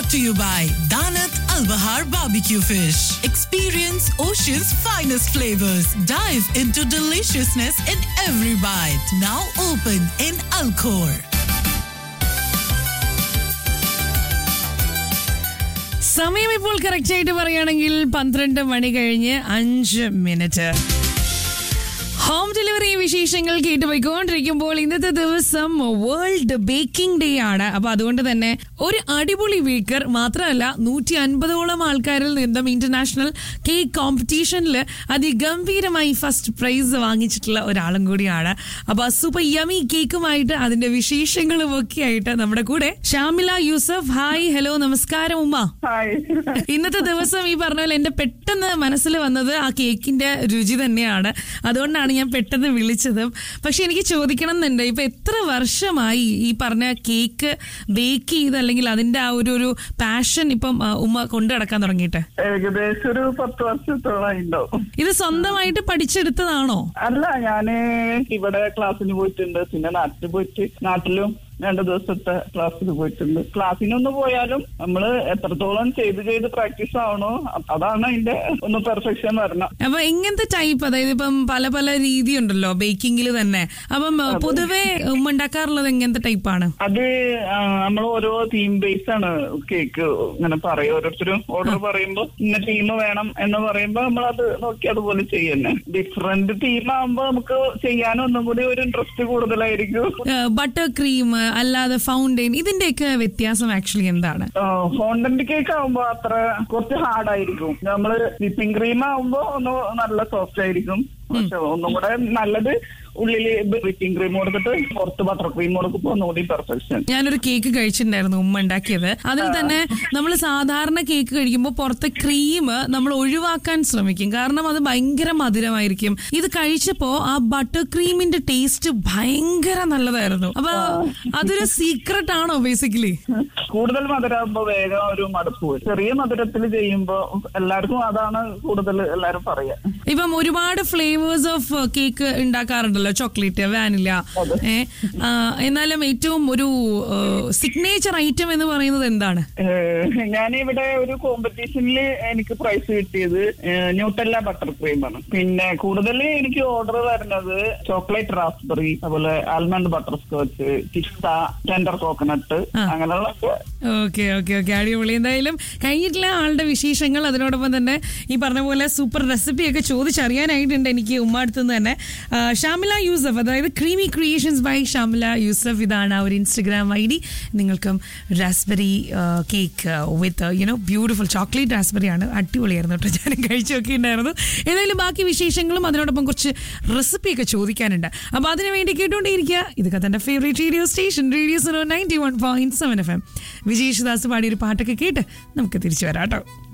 brought to you by Danat Al Bahar Barbecue Fish. Experience Ocean's finest flavors. Dive into deliciousness in every bite. Now open in Alcor. സമയം ഇപ്പോൾ correct ആയിട്ട് പറയുകയാണെങ്കിൽ പന്ത്രണ്ട് മണി കഴിഞ്ഞ് അഞ്ച് minute home delivery വിശേഷങ്ങൾ കേട്ട് പോയിക്കൊണ്ടിരിക്കുമ്പോൾ ഇന്നത്തെ ദിവസം വേൾഡ് ബേക്കിംഗ് ഡേ ആണ് അപ്പൊ അതുകൊണ്ട് തന്നെ ഒരു അടിപൊളി ബേക്കർ മാത്രമല്ല നൂറ്റി അൻപതോളം ആൾക്കാരിൽ നിന്നും ഇന്റർനാഷണൽ കേക്ക് കോമ്പറ്റീഷനിൽ അതിഗംഭീരമായി ഫസ്റ്റ് പ്രൈസ് വാങ്ങിച്ചിട്ടുള്ള ഒരാളും കൂടിയാണ് അപ്പൊ സൂപ്പർ യമി കേക്കുമായിട്ട് അതിന്റെ വിശേഷങ്ങളും ഒക്കെ ആയിട്ട് നമ്മുടെ കൂടെ ഷാമില യൂസഫ് ഹായ് ഹലോ നമസ്കാരം ഉമ്മ ഹായ് ഇന്നത്തെ ദിവസം ഈ പറഞ്ഞ പോലെ എന്റെ പെട്ടെന്ന് മനസ്സിൽ വന്നത് ആ കേക്കിന്റെ രുചി തന്നെയാണ് അതുകൊണ്ടാണ് ഞാൻ പെട്ടെന്ന് വിളിച്ചതും പക്ഷെ എനിക്ക് ചോദിക്കണം എന്നുണ്ട് ഇപ്പൊ എത്ര വർഷമായി ഈ പറഞ്ഞ കേക്ക് ബേക്ക് ചെയ്ത് അല്ലെങ്കിൽ അതിന്റെ ആ ഒരു ഒരു പാഷൻ ഇപ്പം ആ, ഉമ്മ കൊണ്ടു നടക്കാൻ തുടങ്ങിയിട്ട് ഏകദേശം ഒരു പത്ത് വർഷത്തോളം ഉണ്ടാവും ഇത് സ്വന്തമായിട്ട് പഠിച്ചെടുത്തതാണോ അല്ല ഞാന് ഇവിടെ ക്ലാസ്സിന് പോയിട്ടുണ്ട് പിന്നെ നാട്ടിൽ പോയിട്ട് നാട്ടിലും രണ്ടു ദിവസത്തെ ക്ലാസ്സിന് പോയിട്ടുണ്ട് ക്ലാസ്സിനൊന്ന് പോയാലും നമ്മള് എത്രത്തോളം ചെയ്ത് ചെയ്ത് പ്രാക്ടീസ് ആവണോ അ- അതാണ് അതിന്റെ ഒന്ന് പെർഫെക്ഷൻ വരണം അപ്പൊ എങ്ങനത്തെ ടൈപ്പ് അതായത് ഇപ്പം പല പല രീതി ഉണ്ടല്ലോ ബേക്കിങ്ങിൽ തന്നെ അപ്പം ആ, പൊതുവെ ഉമ്മ ഉണ്ടാക്കാറുള്ളത് എങ്ങനത്തെ ടൈപ്പാണ് അത് നമ്മൾ ഓരോ തീം ബേസ് ആണ് കേക്ക് ഇങ്ങനെ പറയും ഓരോരുത്തരും ഓർഡർ പറയുമ്പോ ഇന്ന തീം വേണം എന്ന് പറയുമ്പോ നമ്മൾ അത് നോക്കി അതുപോലെ ചെയ്യുന്നെ ഡിഫറെന്റ് തീം ആകുമ്പോ നമുക്ക് ചെയ്യാനും ഒന്നും കൂടി ഒരു ഇൻട്രസ്റ്റ് കൂടുതലായിരിക്കും ബട്ടർ ക്രീം അല്ലാതെ ഫൗണ്ടെയിൻ ഇതിന്റെയൊക്കെ വ്യത്യാസം ആക്ച്വലി എന്താണ് ഫോണ്ടന്റ് കേക്ക് ആകുമ്പോ അത്ര കുറച്ച് ഹാർഡ് ആയിരിക്കും നമ്മള് വിപ്പിംഗ് ക്രീം ആകുമ്പോ ഒന്ന് നല്ല സോഫ്റ്റ് ആയിരിക്കും പക്ഷെ ഒന്നും കൂടെ നല്ലത് ഉള്ളില് വിപ്പിംഗ് ക്രീം കൊടുത്തിട്ട് പുറത്ത് ബട്ടർ ക്രീം കൊടുക്കുമ്പോ ഒന്നുകൂടി പെർഫെക്ഷൻ ഞാനൊരു കേക്ക് കഴിച്ചിട്ടുണ്ടായിരുന്നു ഉമ്മ ഉണ്ടാക്കിയത് അതിൽ തന്നെ നമ്മൾ സാധാരണ കേക്ക് കഴിക്കുമ്പോൾ പുറത്തെ ക്രീം നമ്മൾ ഒഴിവാക്കാൻ ശ്രമിക്കും കാരണം അത് ഭയങ്കര മധുരമായിരിക്കും ഇത് കഴിച്ചപ്പോ ആ ബട്ടർ ക്രീമിന്റെ ടേസ്റ്റ് ഭയങ്കര നല്ലതായിരുന്നു അപ്പൊ അതൊരു സീക്രട്ട് ആണോ ബേസിക്കലി കൂടുതൽ മധുരമാകുമ്പോ വേഗം ഒരു മടുപ്പ് വരും ചെറിയ മധുരത്തിൽ ചെയ്യുമ്പോ എല്ലാവർക്കും അതാണ് കൂടുതൽ എല്ലാരും പറയാ ഇപ്പം ഒരുപാട് ഫ്ലേവേഴ്സ് ഓഫ് കേക്ക് ഉണ്ടാക്കാറുണ്ടല്ലോ ചോക്ലേറ്റ് വാനില ഏ ആ, എന്നാലും ഏറ്റവും ഒരു സിഗ്നേച്ചർ ഐറ്റം എന്ന് പറയുന്നത് എന്താണ് ഏഹ് ഞാനിവിടെ ഒരു കോമ്പറ്റീഷനിൽ എനിക്ക് പ്രൈസ് കിട്ടിയത് ഏഹ് ന്യൂട്ടല്ല ബട്ടർ ക്രീം ആണ് പിന്നെ കൂടുതൽ എനിക്ക് ഓർഡർ വരുന്നത് ചോക്ലേറ്റ് റാസ്ബെറി അതുപോലെ almond butterscotch pista tender coconut അങ്ങനെയുള്ള ഓക്കെ ഓക്കെ ഓക്കെ അടിപൊളി എന്തായാലും കഴിഞ്ഞിട്ടില്ല ആളുടെ വിശേഷങ്ങൾ അതിനോടൊപ്പം തന്നെ ഈ പറഞ്ഞ പോലെ സൂപ്പർ റെസിപ്പി ഒക്കെ ചോദിച്ചറിയാനായിട്ടുണ്ട് എനിക്ക് ഉമ്മാടുത്ത് നിന്ന് തന്നെ ആ, ഷാമില യൂസഫ് അതായത് creamy creations by Shamila Yusuf ഇതാണ് ആ ഒരു ഇൻസ്റ്റഗ്രാം ഐ ഡി നിങ്ങൾക്കും raspberry cake with you know beautiful chocolate raspberry ആണ് അടിപൊളിയായിരുന്നു കേട്ടോ ഞാനും കഴിച്ചു നോക്കിയിട്ടുണ്ടായിരുന്നു ഏതായാലും ബാക്കി വിശേഷങ്ങളും അതിനോടൊപ്പം കുറച്ച് റെസിപ്പിയൊക്കെ ചോദിക്കാനുണ്ട് അപ്പോൾ അതിന് വേണ്ടി കേട്ടുകൊണ്ടേയിരിക്കുക ഇതൊക്കെ തന്റെ favourite radio station radio zero ninety one point seven F M Vijay Yesudas പാടിയൊരു പാട്ടൊക്കെ കേട്ട് നമുക്ക് തിരിച്ചു വരാം കേട്ടോ